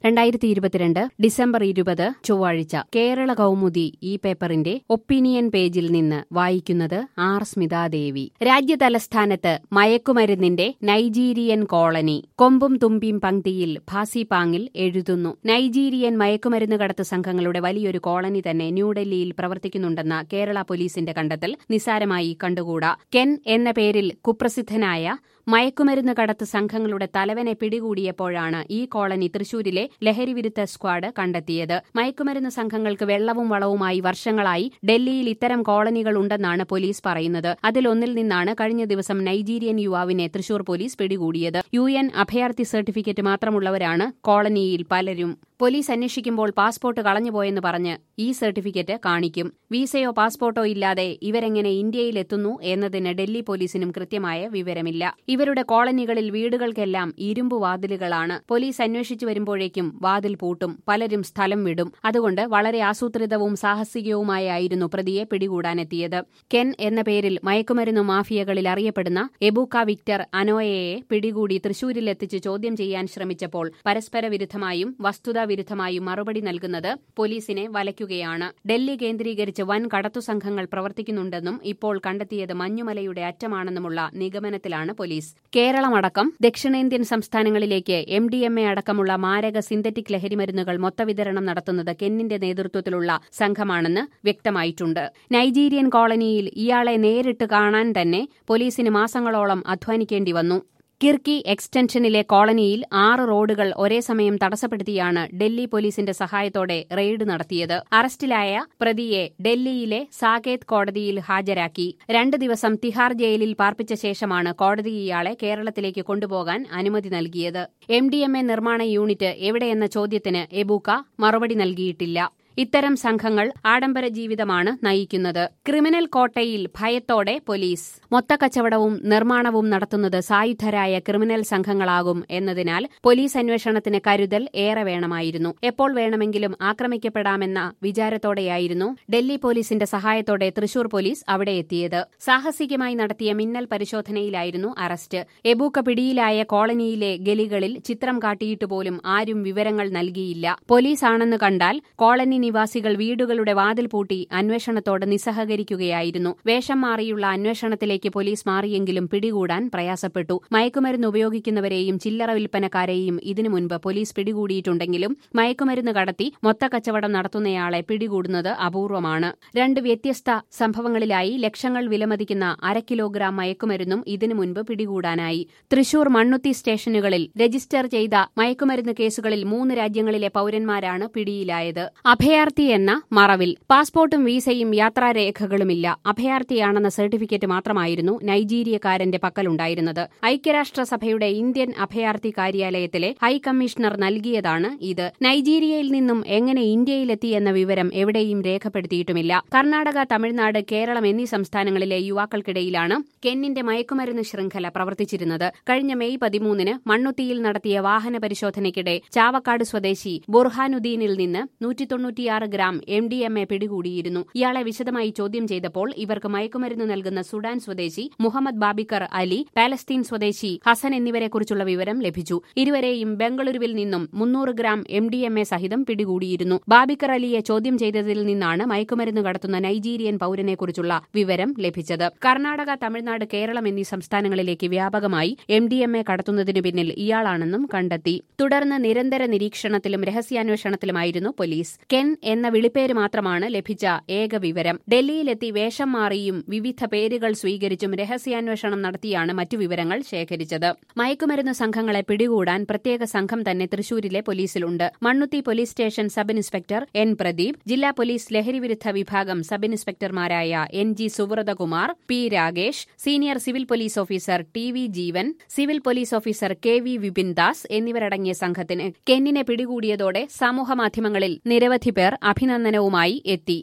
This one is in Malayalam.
രണ്ടായിരത്തി ഇരുപത്തിരണ്ട് ഡിസംബർ ഇരുപത് ചൊവ്വാഴ്ച കേരള കൗമുദി ഈ പേപ്പറിന്റെ ഒപ്പീനിയൻ പേജിൽ നിന്ന് വായിക്കുന്നത് ആർ സ്മിതാദേവി രാജ്യതലസ്ഥാനത്ത് മയക്കുമരുന്നിന്റെ നൈജീരിയൻ കോളനി കൊമ്പും തുമ്പിയും പങ്ക്തിയിൽ ഭാസിപാങ്ങിൽ എഴുതുന്നു നൈജീരിയൻ മയക്കുമരുന്ന് കടത്ത് സംഘങ്ങളുടെ വലിയൊരു കോളനി തന്നെ ന്യൂഡൽഹിയിൽ പ്രവർത്തിക്കുന്നുണ്ടെന്ന കേരള പോലീസിന്റെ കണ്ടെത്തൽ നിസ്സാരമായി കണ്ടുകൂടാ കെൻ എന്ന പേരിൽ കുപ്രസിദ്ധനായ മയക്കുമരുന്ന് കടത്ത് സംഘങ്ങളുടെ തലവനെ പിടികൂടിയപ്പോഴാണ് ഈ കോളനി തൃശൂരിലെ ലഹരിവിരുദ്ധ സ്ക്വാഡ് കണ്ടെത്തിയത് മയക്കുമരുന്ന് സംഘങ്ങൾക്ക് വെള്ളവും വളവുമായി വർഷങ്ങളായി ഡൽഹിയിൽ ഇത്തരം കോളനികൾ ഉണ്ടെന്നാണ് പോലീസ് പറയുന്നത് അതിലൊന്നിൽ നിന്നാണ് കഴിഞ്ഞ ദിവസം നൈജീരിയൻ യുവാവിനെ തൃശൂർ പോലീസ് പിടികൂടിയത് യു എൻ അഭയാർത്ഥി സർട്ടിഫിക്കറ്റ് മാത്രമുള്ളവരാണ് കോളനിയിൽ പലരും പോലീസ് അന്വേഷിക്കുമ്പോൾ പാസ്പോർട്ട് കളഞ്ഞുപോയെന്ന് പറഞ്ഞ് ഈ സർട്ടിഫിക്കറ്റ് കാണിക്കും വീസയോ പാസ്പോർട്ടോ ഇല്ലാതെ ഇവരെങ്ങനെ ഇന്ത്യയിലെത്തുന്നു എന്നതിന് ഡൽഹി പോലീസിനും കൃത്യമായ വിവരമില്ല ഇവരുടെ കോളനികളിൽ വീടുകൾക്കെല്ലാം ഇരുമ്പു വാതിലുകളാണ് പോലീസ് അന്വേഷിച്ചു വരുമ്പോഴേക്കും വാതിൽ പൂട്ടും പലരും സ്ഥലം വിടും അതുകൊണ്ട് വളരെ ആസൂത്രിതവും സാഹസികവുമായായിരുന്നു പ്രതിയെ പിടികൂടാനെത്തിയത് കെൻ എന്ന പേരിൽ മയക്കുമരുന്ന് മാഫിയകളിൽ അറിയപ്പെടുന്ന എബൂക്ക വിക്ടർ അനോയയെ പിടികൂടി തൃശൂരിലെത്തിച്ച് ചോദ്യം ചെയ്യാൻ ശ്രമിച്ചപ്പോൾ പരസ്പര വിരുദ്ധമായും വസ്തുതാ വിരുദ്ധമായും മറുപടി നൽകുന്നത് പോലീസിനെ വലയ്ക്കുകയാണ് ഡൽഹി കേന്ദ്രീകരിച്ച് വൻ കടത്തു സംഘങ്ങൾ പ്രവർത്തിക്കുന്നുണ്ടെന്നും ഇപ്പോൾ കണ്ടെത്തിയത് മഞ്ഞുമലയുടെ അറ്റമാണെന്നുമുള്ള നിഗമനത്തിലാണ് പോലീസ് കേരളമടക്കം ദക്ഷിണേന്ത്യൻ സംസ്ഥാനങ്ങളിലേക്ക് എം ഡി എം എ അടക്കമുള്ള മാരക സിന്തറ്റിക് ലഹരിമരുന്നുകൾ മൊത്തവിതരണം നടത്തുന്നത് കെന്നിന്റെ നേതൃത്വത്തിലുള്ള സംഘമാണെന്ന് വ്യക്തമായിട്ടുണ്ട് നൈജീരിയൻ കോളനിയിൽ ഇയാളെ നേരിട്ട് കാണാൻ തന്നെ പോലീസിന് മാസങ്ങളോളം അധ്വാനിക്കേണ്ടി വന്നു കിർക്കി എക്സ്റ്റൻഷനിലെ കോളനിയിൽ ആറ് റോഡുകൾ ഒരേ സമയം തടസ്സപ്പെടുത്തിയാണ് ഡൽഹി പോലീസിന്റെ സഹായത്തോടെ റെയ്ഡ് നടത്തിയത് അറസ്റ്റിലായ പ്രതിയെ ഡൽഹിയിലെ സാകേത് കോടതിയിൽ ഹാജരാക്കി രണ്ട് ദിവസം തിഹാർ ജയിലിൽ പാർപ്പിച്ച ശേഷമാണ് കോടതി ഇയാളെ കേരളത്തിലേക്ക് കൊണ്ടുപോകാൻ അനുമതി നൽകിയത് എം ഡി എം എ നിർമ്മാണ യൂണിറ്റ് എവിടെയെന്ന ചോദ്യത്തിന് എബൂക്ക മറുപടി നൽകിയിട്ടില്ല ഇത്തരം സംഘങ്ങൾ ആഡംബര ജീവിതമാണ് നയിക്കുന്നത് ക്രിമിനൽ കോട്ടയിൽ ഭയത്തോടെ പോലീസ് മൊത്തക്കച്ചവടവും നിർമ്മാണവും നടത്തുന്നത് സായുധരായ ക്രിമിനൽ സംഘങ്ങളാകും എന്നതിനാൽ പോലീസ് അന്വേഷണത്തിന് കരുതൽ ഏറെ വേണമായിരുന്നു എപ്പോൾ വേണമെങ്കിലും ആക്രമിക്കപ്പെടാമെന്ന വിചാരത്തോടെയായിരുന്നു ഡൽഹി പോലീസിന്റെ സഹായത്തോടെ തൃശൂർ പോലീസ് അവിടെ എത്തിയത് സാഹസികമായി നടത്തിയ മിന്നൽ പരിശോധനയിലായിരുന്നു അറസ്റ്റ് എബൂക്ക പിടിയിലായ കോളനിയിലെ ഗലികളിൽ ചിത്രം കാട്ടിയിട്ട് പോലും ആരും വിവരങ്ങൾ നൽകിയില്ല പോലീസാണെന്ന് കണ്ടാൽ കോളനി നിവാസികൾ വീടുകളുടെ വാതിൽ പൂട്ടി അന്വേഷണത്തോട് നിസ്സഹകരിക്കുകയായിരുന്നു വേഷം മാറിയുള്ള അന്വേഷണത്തിലേക്ക് പോലീസ് മാറിയെങ്കിലും പിടികൂടാൻ പ്രയാസപ്പെട്ടു മയക്കുമരുന്ന് ഉപയോഗിക്കുന്നവരെയും ചില്ലറ വിൽപ്പനക്കാരെയും ഇതിനു മുൻപ് പോലീസ് പിടികൂടിയിട്ടുണ്ടെങ്കിലും മയക്കുമരുന്ന് കടത്തി മൊത്തക്കച്ചവടം നടത്തുന്നയാളെ പിടികൂടുന്നത് അപൂർവമാണ് രണ്ട് വ്യത്യസ്ത സംഭവങ്ങളിലായി ലക്ഷങ്ങൾ വിലമതിക്കുന്ന അര കിലോഗ്രാം മയക്കുമരുന്നും ഇതിനു മുൻപ് പിടികൂടാനായി തൃശൂർ മണ്ണുത്തി സ്റ്റേഷനുകളിൽ രജിസ്റ്റർ ചെയ്ത മയക്കുമരുന്ന് കേസുകളിൽ മൂന്ന് രാജ്യങ്ങളിലെ പൌരന്മാരാണ് പിടിയിലായത് അഭയാർത്ഥി എന്ന മറവിൽ പാസ്പോർട്ടും വീസയും യാത്രാരേഖകളുമില്ല അഭയാർത്ഥിയാണെന്ന സർട്ടിഫിക്കറ്റ് മാത്രമായിരുന്നു നൈജീരിയക്കാരന്റെ പക്കലുണ്ടായിരുന്നത് ഐക്യരാഷ്ട്രസഭയുടെ ഇന്ത്യൻ അഭയാർത്ഥി കാര്യാലയത്തിലെ ഹൈക്കമ്മീഷണർ നൽകിയതാണ് ഇത് നൈജീരിയയിൽ നിന്നും എങ്ങനെ ഇന്ത്യയിലെത്തി എന്ന വിവരം എവിടെയും രേഖപ്പെടുത്തിയിട്ടുമില്ല കർണാടക തമിഴ്നാട് കേരളം എന്നീ സംസ്ഥാനങ്ങളിലെ യുവാക്കൾക്കിടയിലാണ് കെന്നിന്റെ മയക്കുമരുന്ന് ശൃംഖല പ്രവർത്തിച്ചിരുന്നത് കഴിഞ്ഞ മെയ് പതിമൂന്നിന് മണ്ണുത്തിയിൽ നടത്തിയ വാഹന പരിശോധനയ്ക്കിടെ ചാവക്കാട് സ്വദേശി ബുർഹാനുദ്ദീനിൽ നിന്ന് നൂറ്റി തൊണ്ണൂറ്റിയാറ് gram M D M A പിടികൂടിയിരുന്നു ഇയാളെ വിശദമായി ചോദ്യം ചെയ്തപ്പോൾ ഇവർക്ക് മയക്കുമരുന്ന് നൽകുന്ന സുഡാൻ സ്വദേശി മുഹമ്മദ് ബാബിക്കർ അലി പാലസ്തീൻ സ്വദേശി ഹസൻ എന്നിവരെക്കുറിച്ചുള്ള വിവരം ലഭിച്ചു ഇരുവരെയും ബംഗളൂരുവിൽ നിന്നും മുന്നൂറ് gram M D M A സഹിതം പിടികൂടിയിരുന്നു ബാബിക്കർ അലിയെ ചോദ്യം ചെയ്തതിൽ നിന്നാണ് മയക്കുമരുന്ന് കടത്തുന്ന നൈജീരിയൻ പൌരനെക്കുറിച്ചുള്ള വിവരം ലഭിച്ചത് കർണാടക തമിഴ്നാട് കേരളം എന്നീ സംസ്ഥാനങ്ങളിലേക്ക് വ്യാപകമായി എം ഡി എം എ കടത്തുന്നതിനു പിന്നിൽ ഇയാളാണെന്നും കണ്ടെത്തി തുടർന്ന് നിരന്തര നിരീക്ഷണത്തിലും രഹസ്യാന്വേഷണത്തിലുമായിരുന്നു പോലീസ് കെൻ എന്ന വിളിപ്പേര് മാത്രമാണ് ലഭിച്ച ഏക വിവരം ഡൽഹിയിലെത്തി വേഷം മാറിയും വിവിധ പേരുകൾ സ്വീകരിച്ചും രഹസ്യാന്വേഷണം നടത്തിയാണ് മറ്റു വിവരങ്ങൾ ശേഖരിച്ചത് മയക്കുമരുന്ന് സംഘങ്ങളെ പിടികൂടാൻ പ്രത്യേക സംഘം തന്നെ തൃശൂരിലെ പോലീസിലുണ്ട് Mannuthy police station sub inspector N Pradeep ജില്ലാ പോലീസ് ലഹരിവിരുദ്ധ വിഭാഗം സബ് ഇൻസ്പെക്ടർമാരായ N G Suvrathakumar P Ragesh senior civil police officer T V Jeevan civil police officer K V Vipin Das എന്നിവരടങ്ങിയ സംഘത്തിന് കെന്നിനെ പിടികൂടിയതോടെ സമൂഹമാധ്യമങ്ങളിൽ നിരവധി പേർ അഭിനന്ദനവുമായി എത്തി